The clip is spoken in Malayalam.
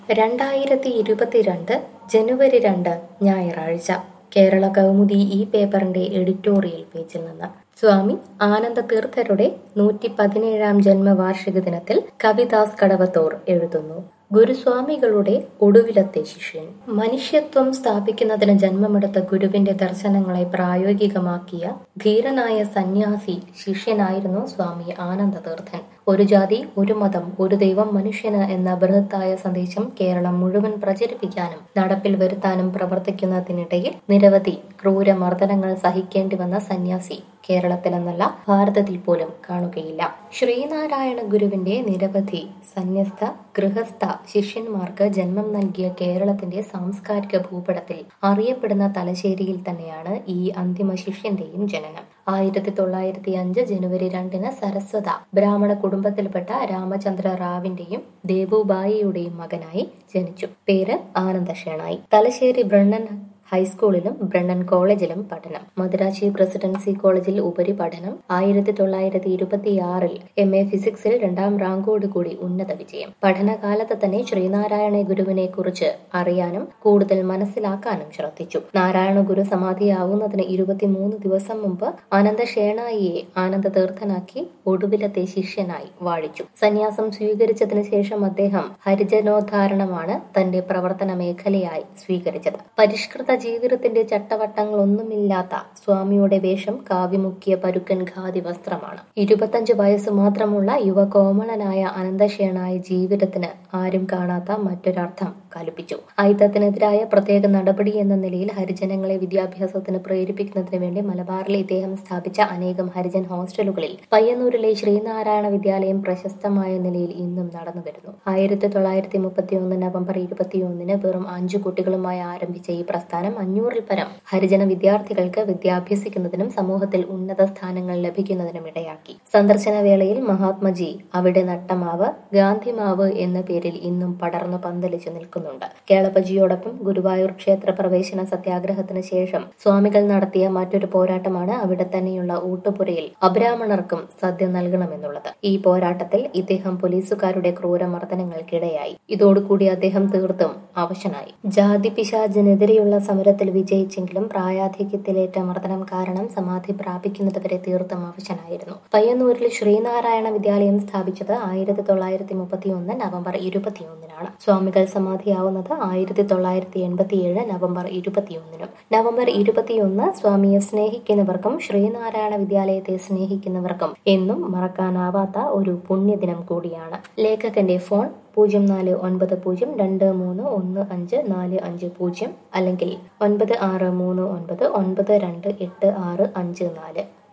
രണ്ടായിരത്തി ഇരുപത്തിരണ്ട് ജനുവരി രണ്ട് ഞായറാഴ്ച കേരള കൗമുദി ഈ പേപ്പറിന്റെ എഡിറ്റോറിയൽ പേജിൽ നിന്ന് സ്വാമി ആനന്ദ തീർത്ഥരുടെ നൂറ്റി പതിനേഴാം ജന്മവാർഷിക ദിനത്തിൽ കവിദാസ് കടവത്തോർ എഴുതുന്നു ഗുരുസ്വാമികളുടെ ഒടുവിലത്തെ ശിഷ്യൻ മനുഷ്യത്വം സ്ഥാപിക്കുന്നതിന് ജന്മമെടുത്ത ഗുരുവിന്റെ ദർശനങ്ങളെ പ്രായോഗികമാക്കിയ ധീരനായ സന്യാസി ശിഷ്യനായിരുന്നു സ്വാമി ആനന്ദ തീർത്ഥൻ ഒരു ജാതി ഒരു മതം ഒരു ദൈവം മനുഷ്യന് എന്ന ബൃഹത്തായ സന്ദേശം കേരളം മുഴുവൻ പ്രചരിപ്പിക്കാനും നടപ്പിൽ വരുത്താനും പ്രവർത്തിക്കുന്നതിനിടയിൽ നിരവധി ക്രൂരമർദ്ദനങ്ങൾ സഹിക്കേണ്ടി വന്ന സന്യാസി കേരളത്തിലെന്നല്ല ഭാരതത്തിൽ പോലും കാണുകയില്ല ശ്രീനാരായണ ഗുരുവിന്റെ നിരവധി സന്യസ്ത ഗൃഹസ്ഥ ശിഷ്യന്മാർക്ക് ജന്മം നൽകിയ കേരളത്തിന്റെ സാംസ്കാരിക ഭൂപടത്തിൽ അറിയപ്പെടുന്ന തലശ്ശേരിയിൽ തന്നെയാണ് ഈ അന്തിമ ശിഷ്യന്റെയും ജനനം ആയിരത്തി തൊള്ളായിരത്തി അഞ്ച് ജനുവരി രണ്ടിന് സരസ്വത ബ്രാഹ്മണ കുടുംബത്തിൽപ്പെട്ട രാമചന്ദ്ര റാവിന്റെയും ദേവുബായിയുടെയും മകനായി ജനിച്ചു പേര് ആനന്ദഷേണായി തലശ്ശേരി ബ്രണ്ണൻ ഹൈസ്കൂളിലും ബ്രണ്ണൻ കോളേജിലും പഠനം മദുരാശി പ്രസിഡൻസി കോളേജിൽ ഉപരിപഠനം ആയിരത്തി തൊള്ളായിരത്തി ഇരുപത്തിയാറിൽ എം എ ഫിസിക്സിൽ രണ്ടാം റാങ്കോട് കൂടി ഉന്നത വിജയം പഠനകാലത്ത് തന്നെ ശ്രീനാരായണ ഗുരുവിനെ കുറിച്ച് അറിയാനും കൂടുതൽ മനസ്സിലാക്കാനും ശ്രദ്ധിച്ചു നാരായണ ഗുരു സമാധിയാവുന്നതിന് ഇരുപത്തിമൂന്ന് ദിവസം മുമ്പ് ആനന്ദ ഷേണായിയെ ആനന്ദ തീർത്ഥനാക്കി ഒടുവിലത്തെ ശിഷ്യനായി വാഴിച്ചു സന്യാസം സ്വീകരിച്ചതിന് ശേഷം അദ്ദേഹം ഹരിജനോദ്ധാരണമാണ് തന്റെ പ്രവർത്തന മേഖലയായി സ്വീകരിച്ചത് പരിഷ്കൃത ജീവിതത്തിന്റെ ചട്ടവട്ടങ്ങളൊന്നുമില്ലാത്ത സ്വാമിയുടെ വേഷം കാവ്യമുക്കിയ പരുക്കൻ ഖാദി വസ്ത്രമാണ് ഇരുപത്തഞ്ച് വയസ്സ് മാത്രമുള്ള യുവകോമളനായ അനന്തശേണായ ജീവിതത്തിന് ആരും കാണാത്ത മറ്റൊരർത്ഥം കൽപ്പിച്ചു ഐത്തത്തിനെതിരായ പ്രത്യേക നടപടി എന്ന നിലയിൽ ഹരിജനങ്ങളെ വിദ്യാഭ്യാസത്തിന് പ്രേരിപ്പിക്കുന്നതിന് വേണ്ടി മലബാറിൽ ഇദ്ദേഹം സ്ഥാപിച്ച അനേകം ഹരിജൻ ഹോസ്റ്റലുകളിൽ പയ്യന്നൂരിലെ ശ്രീനാരായണ വിദ്യാലയം പ്രശസ്തമായ നിലയിൽ ഇന്നും നടന്നു വരുന്നു ആയിരത്തി തൊള്ളായിരത്തി മുപ്പത്തി ഒന്ന് നവംബർ ഇരുപത്തിയൊന്നിന് വെറും അഞ്ചു കുട്ടികളുമായി ആരംഭിച്ച ഈ പ്രസ്ഥാനം അഞ്ഞൂറിൽ പരം ഹരിജന വിദ്യാർത്ഥികൾക്ക് വിദ്യാഭ്യസിക്കുന്നതിനും സമൂഹത്തിൽ ഉന്നത സ്ഥാനങ്ങൾ ലഭിക്കുന്നതിനും ഇടയാക്കി സന്ദർശന വേളയിൽ മഹാത്മജി അവിടെ നട്ടമാവ് ഗാന്ധിമാവ് എന്ന പേരിൽ ഇന്നും പടർന്നു പന്തലിച്ചു നിൽക്കുന്നുണ്ട് കേളപ്പജിയോടൊപ്പം ഗുരുവായൂർ ക്ഷേത്ര പ്രവേശന സത്യാഗ്രഹത്തിന് ശേഷം സ്വാമികൾ നടത്തിയ മറ്റൊരു പോരാട്ടമാണ് അവിടെ തന്നെയുള്ള ഊട്ടുപുരയിൽ അബ്രാഹ്മണർക്കും സദ്യ നൽകണമെന്നുള്ളത് ഈ പോരാട്ടത്തിൽ ഇദ്ദേഹം പോലീസുകാരുടെ ക്രൂരമർദ്ദനങ്ങൾക്കിടയായി ഇതോടുകൂടി അദ്ദേഹം തീർത്തും അവശനായി ജാതി പിശാചിനെതിരെയുള്ള സമരത്തിൽ വിജയിച്ചെങ്കിലും പ്രായാധിക്യത്തിലേറ്റ മർദ്ദനം കാരണം സമാധി പ്രാപിക്കുന്നതുവരെ തീർത്തും അവശനായിരുന്നു പയ്യന്നൂരിൽ ശ്രീനാരായണ വിദ്യാലയം സ്ഥാപിച്ചത് ആയിരത്തി തൊള്ളായിരത്തി മുപ്പത്തി ഒന്ന് നവംബർ ഇരുപത്തിയൊന്നിനാണ് സ്വാമികൾ സമാധിയാവുന്നത് ആയിരത്തി തൊള്ളായിരത്തി എൺപത്തിയേഴ് നവംബർ ഇരുപത്തിയൊന്നിനും നവംബർ ഇരുപത്തിയൊന്ന് സ്വാമിയെ സ്നേഹിക്കുന്നവർക്കും ശ്രീനാരായണ വിദ്യാലയത്തെ സ്നേഹിക്കുന്നവർക്കും എന്നും മറക്കാനാവാത്ത ഒരു പുണ്യദിനം കൂടിയാണ് ലേഖകന്റെ ഫോൺ പൂജ്യം നാല് ഒൻപത് പൂജ്യം രണ്ട് മൂന്ന് ഒന്ന് അഞ്ച് നാല് അഞ്ച് പൂജ്യം അല്ലെങ്കിൽ ഒൻപത് ആറ് മൂന്ന് ഒൻപത് ഒൻപത് രണ്ട് എട്ട് ആറ് അഞ്ച് നാല്